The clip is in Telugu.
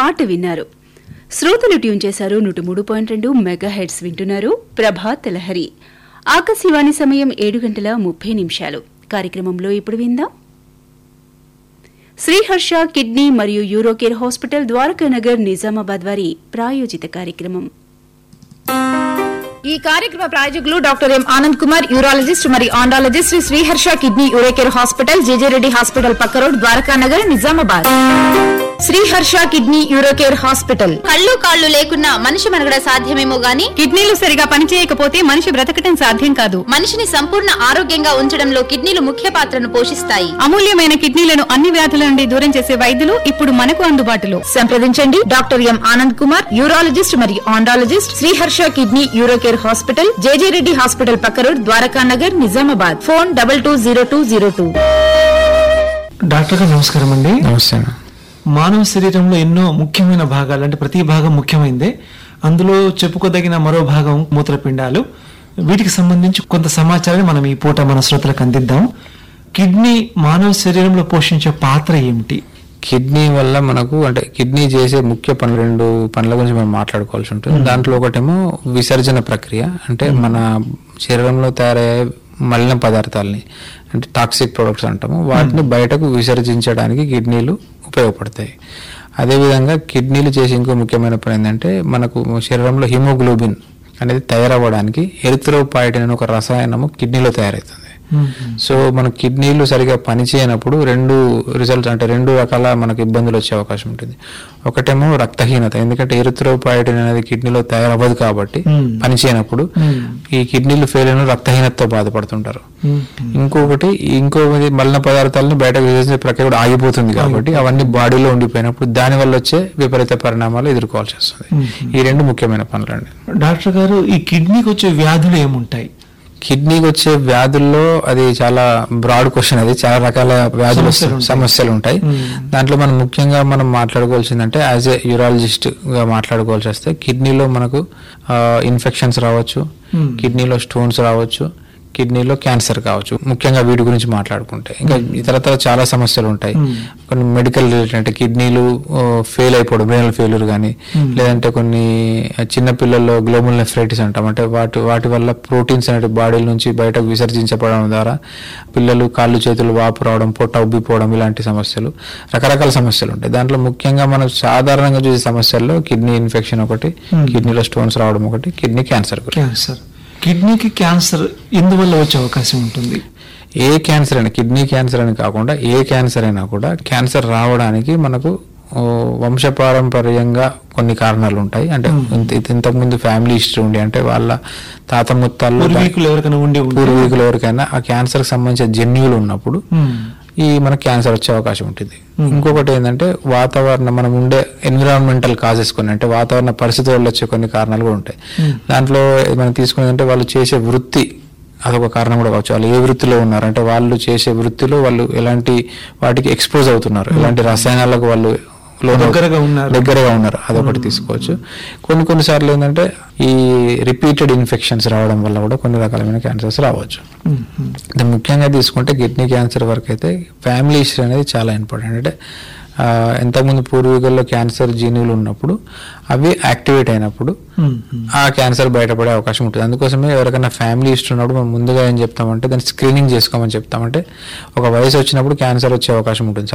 పాట విన్నారు శ్రోతలు ట్యూన్ చేశారు నూట మూడు పాయింట్ రెండు మెగా హెడ్స్ వింటున్నారు ప్రభాత్ లహరి ఆకాశవాణి సమయం ఏడు గంటల ముప్పై నిమిషాలు కార్యక్రమంలో ఇప్పుడు విందాం శ్రీహర్ష కిడ్నీ మరియు యూరోకేర్ హాస్పిటల్ ద్వారకానగర్ నిజామాబాద్ వారి ప్రాయోజిత కార్యక్రమం ఈ కార్యక్రమ ప్రాయోజకులు doctor M Anand Kumar urologist మరియు andrologist Shri Sriharsha kidney Urocare hospital JJ Reddy hospital పక్క road Dwarakanagar Nizamabad Sriharsha kidney Urocare hospital కళ్ళు కాళ్ళు లేకున్నా మనిషి మనగడ సాధ్యమేమో గాని కిడ్నీలు సరిగా పనిచేయకపోతే మనిషి బ్రతకటం సాధ్యం కాదు మనిషిని సంపూర్ణ ఆరోగ్యంగా ఉంచడంలో కిడ్నీలు ముఖ్య పాత్రను పోషిస్తాయి అమూల్యమైన కిడ్నీలను అన్ని వ్యాధుల నుండి దూరం చేసే వైద్యులు ఇప్పుడు మనకు అందుబాటులో సంప్రదించండి doctor M Anand Kumar urologist మరియు andrologist Sriharsha kidney Urocare hospital JJ Reddy hospital పక్క road Dwarakanagar Nizamabad phone double two zero two zero two doctor గారు నమస్కారం అండి నమస్తే అన్న. మానవ శరీరంలో ఎన్నో ముఖ్యమైన భాగాలు అంటే ప్రతి భాగం ముఖ్యమైనదే అందులో చెప్పుకోదగిన మరో భాగం మూత్రపిండాలు వీటికి సంబంధించి కొంత సమాచారాన్ని మనం ఈ పూట మన శ్రోతలకు అందిద్దాం కిడ్నీ మానవ శరీరంలో పోషించే పాత్ర ఏమిటి కిడ్నీ వల్ల మనకు అంటే కిడ్నీ చేసే ముఖ్య పనులు రెండు పనుల గురించి మనం మాట్లాడుకోవాల్సి ఉంటుంది దాంట్లో ఒకటేమో విసర్జన ప్రక్రియ అంటే మన శరీరంలో తయారయ్యే మలిన పదార్థాలని అంటే టాక్సిక్ ప్రొడక్ట్స్ అంటాము వాటిని బయటకు విసర్జించడానికి కిడ్నీలు ఉపయోగపడతాయి అదేవిధంగా కిడ్నీలు చేసే ఇంకో ముఖ్యమైన పని ఏంటంటే మనకు శరీరంలో హిమోగ్లోబిన్ అనేది తయారవ్వడానికి ఎరిత్రోపాయిటిన్ అనే ఒక రసాయనము కిడ్నీలో తయారవుతుంది సో మన కిడ్నీలు సరిగా పనిచేయనప్పుడు రెండు రిజల్ట్స్ అంటే రెండు రకాల మనకు ఇబ్బందులు వచ్చే అవకాశం ఉంటుంది ఒకటేమో రక్తహీనత ఎందుకంటే ఎరిత్రోపాయిటిన్ అనేది కిడ్నీలో తయారవ్వదు కాబట్టి Hmm. పనిచేయనప్పుడు ఈ కిడ్నీలు ఫెయిల్ అయిన రక్తహీనతతో బాధపడుతుంటారు ఇంకొకటి ఇంకొకటి మలిన పదార్థాలను బయటకు విసర్జించే ప్రక్రియ కూడా ఆగిపోతుంది కాబట్టి అవన్నీ బాడీలో ఉండిపోయినప్పుడు దాని వల్ల వచ్చే విపరీత పరిణామాలు ఎదుర్కోవాల్సి వస్తుంది ఈ రెండు ముఖ్యమైన పనులండి డాక్టర్ గారు ఈ కిడ్నీకి వచ్చే వ్యాధులు ఏముంటాయి కిడ్నీకి వచ్చే వ్యాధుల్లో అది చాలా బ్రాడ్ క్వశ్చన్ అది చాలా రకాల వ్యాధులు సమస్యలు ఉంటాయి. సమస్యలు ఉంటాయి దాంట్లో మనం ముఖ్యంగా మనం మాట్లాడుకోవాల్సిందంటే యాజ్ ఏ యూరాలజిస్ట్ గా మాట్లాడుకోవాల్సి వస్తే కిడ్నీలో మనకు ఇన్ఫెక్షన్స్ రావచ్చు కిడ్నీలో స్టోన్స్ రావచ్చు కిడ్నీలో క్యాన్సర్ కావచ్చు ముఖ్యంగా వీటి గురించి మాట్లాడుకుంటే ఇంకా ఇతరతర చాలా సమస్యలు ఉంటాయి కొన్ని మెడికల్ రిలేటెడ్ అంటే కిడ్నీలు ఫెయిల్ అయిపోవడం బ్రెయినల్ ఫెయిల్యూర్ కానీ లేదంటే కొన్ని చిన్న పిల్లల్లో గ్లోబల్ నెఫ్రైటిస్ అంటాం అంటే వాటి వాటి వల్ల ప్రోటీన్స్ అనేవి బాడీల నుంచి బయటకు విసర్జించబడడం ద్వారా పిల్లలు కాళ్ళు చేతులు వాపు రావడం పొట్ట ఉబ్బిపోవడం ఇలాంటి సమస్యలు రకరకాల సమస్యలు ఉంటాయి దాంట్లో ముఖ్యంగా మనం సాధారణంగా చూసే సమస్యల్లో కిడ్నీ ఇన్ఫెక్షన్ ఒకటి కిడ్నీలో స్టోన్స్ రావడం ఒకటి కిడ్నీ క్యాన్సర్ గురించి క్యాన్సర్ కిడ్నీకి క్యాన్సర్ ఎందువల్ల వచ్చే అవకాశం ఉంటుంది ఏ క్యాన్సర్ అయినా కిడ్నీ క్యాన్సర్ అని కాకుండా ఏ క్యాన్సర్ అయినా కూడా క్యాన్సర్ రావడానికి మనకు ఓ, వంశపారంపర్యంగా కొన్ని కారణాలు ఉంటాయి అంటే ఇంత- ఇంతకుముందు ఫ్యామిలీ హిస్టరీ ఉండి అంటే వాళ్ళ తాత ముత్తాల్లో పూర్వీకులు ఎవరికైనా ఉండి ఉంటే పూర్వీకులు ఎవరికైనా ఆ క్యాన్సర్ సంబంధించిన జన్యువులు ఉన్నప్పుడు మ్మ్. ఈ మనకు క్యాన్సర్ వచ్చే అవకాశం ఉంటుంది ఇంకొకటి ఏంటంటే వాతావరణం మనం ఉండే ఎన్విరాన్మెంటల్ కాజెస్ కొన్ని అంటే వాతావరణ పరిస్థితుల వల్ల వచ్చే కొన్ని కారణాలు కూడా ఉంటాయి దాంట్లో మనం తీసుకునేదంటే వాళ్ళు చేసే వృత్తి అదొక కారణం కూడా కావచ్చు వాళ్ళు ఏ వృత్తిలో ఉన్నారు అంటే వాళ్ళు చేసే వృత్తిలో వాళ్ళు ఎలాంటి వాటికి ఎక్స్పోజ్ అవుతున్నారు ఎలాంటి రసాయనాలకు వాళ్ళు లోను- దగ్గరగా ఉన్నారు. దగ్గరగా ఉన్నారు అదొకటి తీసుకోవచ్చు కొన్ని కొన్నిసార్లు ఏంటంటే ఈ రిపీటెడ్ ఇన్ఫెక్షన్స్ రావడం వల్ల కూడా కొన్ని రకాలమైన క్యాన్సర్స్ రావచ్చు ఇది ముఖ్యంగా తీసుకుంటే కిడ్నీ క్యాన్సర్ వరకు అయితే ఫ్యామిలీ హిస్టరీ అనేది చాలా ఇంపార్టెంట్ అంటే ఆ, ఇంతకుముందు పూర్వీకుల్లో క్యాన్సర్ జీనులు ఉన్నప్పుడు అవి యాక్టివేట్ అయినప్పుడు ఆ క్యాన్సర్ బయటపడే అవకాశం ఉంటుంది అందుకోసమే ఎవరికైనా ఫ్యామిలీ హిస్టరీ ఉన్నప్పుడు మనం ముందుగా ఏం చెప్తామంటే దాన్ని స్క్రీనింగ్ చేసుకోమని చెప్తామంటే ఒక వయసు వచ్చినప్పుడు క్యాన్సర్ వచ్చే అవకాశం ఉంటుంది